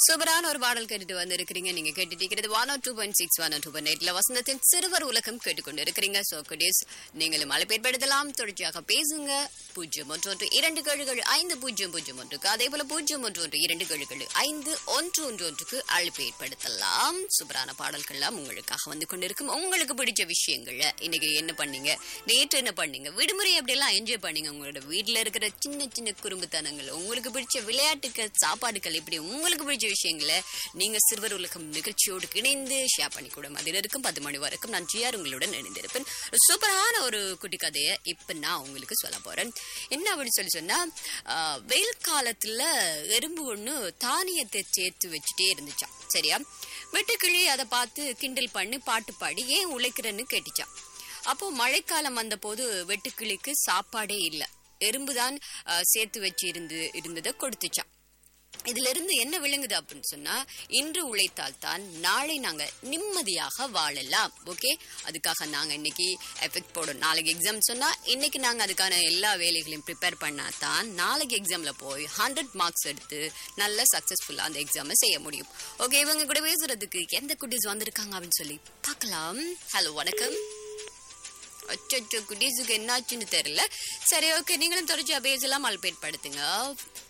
சூப்பரான ஒரு பாடல் கேட்டுட்டு வந்து இருக்கிறீங்க நீங்க கேட்டுட்டு இருக்கிறது one two point six one two point எயிட்ல வசந்தத்தின் சிறுவர் உலகம் கேட்டுக்கொண்டு இருக்கிறீங்க சோ குடீஸ் நீங்களும் அழைப்பேற்படுத்தலாம் தொடர்ச்சியாக பேசுங்க பூஜ்ஜியம் ஒன்று ஒன்று இரண்டு கழுகள் ஐந்து பூஜ்ஜியம் பூஜ்ஜியம் ஒன்றுக்கு அதே போல பூஜ்ஜியம் ஒன்று ஒன்று இரண்டு கழுகள் ஐந்து ஒன்று ஒன்று ஒன்றுக்கு அழைப்பு ஏற்படுத்தலாம் சூப்பரான பாடல்கள்லாம் உங்களுக்காக வந்து கொண்டிருக்கும் உங்களுக்கு பிடிச்ச விஷயங்கள்ல இன்னைக்கு என்ன பண்ணீங்க நேற்று என்ன பண்ணீங்க விடுமுறை அப்படியெல்லாம் என்ஜாய் பண்ணீங்க உங்களோட வீட்ல இருக்கிற சின்ன சின்ன குறும்புத்தனங்கள் உங்களுக்கு பிடிச்ச விளையாட்டுகள் சாப்பாடுகள் இப்படி உங்களுக்கு பிடிச்ச விஷயங்களை நீங்க சிறுவர் உலகம் நிகழ்ச்சியோடு இணைந்து ஷேர் பண்ணி கூட மதியம் இருக்கும் பத்து மணி வரைக்கும் நான் ஜிஆர் உங்களுடன் இணைந்திருப்பேன் சூப்பரான ஒரு குட்டி கதையை இப்ப நான் உங்களுக்கு சொல்ல போறேன் என்ன அப்படின்னு சொல்லி சொன்னா ஆஹ், வெயில் காலத்துல எறும்பு ஒண்ணு தானியத்தை சேர்த்து வச்சுட்டே இருந்துச்சாம் சரியா வெட்டுக்கிளி அதை பார்த்து கிண்டல் பண்ணி பாட்டு பாடி ஏன் உழைக்கிறேன்னு கேட்டுச்சான் அப்போ மழைக்காலம் வந்தபோது வெட்டுக்கிளிக்கு சாப்பாடே இல்ல எறும்புதான் ஆஹ், சேர்த்து வச்சு இருந்து இருந்ததை கொடுத்துச்சான் இதுல இருந்து என்ன விளங்குது அப்படின்னு சொன்னா இன்று உழைத்தால் தான் நாளை நாங்க நிம்மதியாக வாழலாம் ஓகே அதுக்காக நாங்க இன்னைக்கு எஃபெக்ட் போடும் நாளைக்கு எக்ஸாம் சொன்னா இன்னைக்கு நாங்க அதுக்கான எல்லா வேலைகளையும் ப்ரிப்பேர் பண்ணா தான் நாளைக்கு எக்ஸாம்ல போய் ஹண்ட்ரட் மார்க்ஸ் எடுத்து நல்ல சக்சஸ்ஃபுல்லா அந்த எக்ஸாமை செய்ய முடியும் ஓகே இவங்க கூட பேசுறதுக்கு எந்த குட்டீஸ் வந்திருக்காங்க அப்படின்னு சொல்லி பார்க்கலாம் ஹலோ வணக்கம் அச்சோ குட்டீஸுக்கு என்னாச்சுன்னு தெரியல சரி ஓகே நீங்களும் தொடர்ச்சியா பேசலாம் அல்பேட் படுத்துங்க